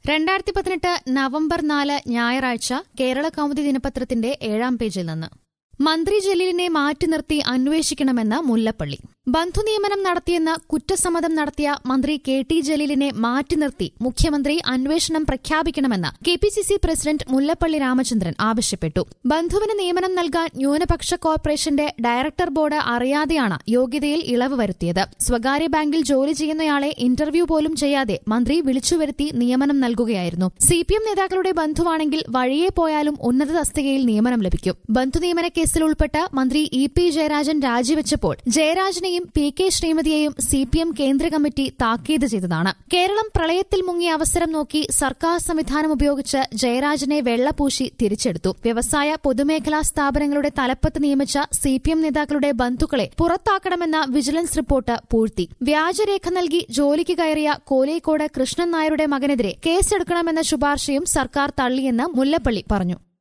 രണ്ടായിരത്തി പതിനെട്ട് നവംബർ നാല് ഞായറാഴ്ച കേരള കൗമുദി ദിനപത്രത്തിന്റെ ഏഴാം പേജിൽ നിന്ന് മന്ത്രി ജലീലിനെ മാറ്റി നിർത്തി അന്വേഷിക്കണമെന്ന് മുല്ലപ്പള്ളി ബന്ധുനിയമനം നടത്തിയെന്ന് കുറ്റസമ്മതം നടത്തിയ മന്ത്രി കെ ടി ജലീലിനെ മാറ്റി നിർത്തി മുഖ്യമന്ത്രി അന്വേഷണം പ്രഖ്യാപിക്കണമെന്ന് K P C C president Mullappally Ramachandran ആവശ്യപ്പെട്ടു ബന്ധുവിന് നിയമനം നൽകാൻ ന്യൂനപക്ഷ കോർപ്പറേഷന്റെ ഡയറക്ടർ ബോർഡ് അറിയാതെയാണ് യോഗ്യതയിൽ ഇളവ് വരുത്തിയത് സ്വകാര്യ ബാങ്കിൽ ജോലി ചെയ്യുന്നയാളെ ഇന്റർവ്യൂ പോലും ചെയ്യാതെ മന്ത്രി വിളിച്ചുവരുത്തി നിയമനം നൽകുകയായിരുന്നു സി പി എം നേതാക്കളുടെ ബന്ധുവാണെങ്കിൽ വഴിയെ പോയാലും ഉന്നത തസ്തികയിൽ നിയമനം ലഭിക്കും ബന്ധുനിയമന കേസിൽ ഉൾപ്പെട്ട് മന്ത്രി ഇ പി ജയരാജൻ രാജിവെച്ചപ്പോൾ ജയരാജനെയും പി കെ ശ്രീമതിയെയും സി പി എം കേന്ദ്ര കമ്മിറ്റി താക്കീത് ചെയ്തതാണ് കേരളം പ്രളയത്തിൽ മുങ്ങിയ അവസരം നോക്കി സർക്കാർ സംവിധാനം ഉപയോഗിച്ച് ജയരാജനെ വെള്ളപൂശി തിരിച്ചെടുത്തു വ്യവസായ പൊതുമേഖലാ സ്ഥാപനങ്ങളുടെ തലപ്പത്ത് നിയമിച്ച സി പി എം നേതാക്കളുടെ ബന്ധുക്കളെ പുറത്താക്കണമെന്ന വിജിലൻസ് റിപ്പോർട്ട് പൂഴ്ത്തി വ്യാജരേഖ നൽകി ജോലിക്ക് കയറിയ കോലേക്കോട് കൃഷ്ണൻ നായരുടെ മകനെതിരെ കേസെടുക്കണമെന്ന ശുപാർശയും സർക്കാർ തള്ളിയെന്ന് മുല്ലപ്പള്ളി പറഞ്ഞു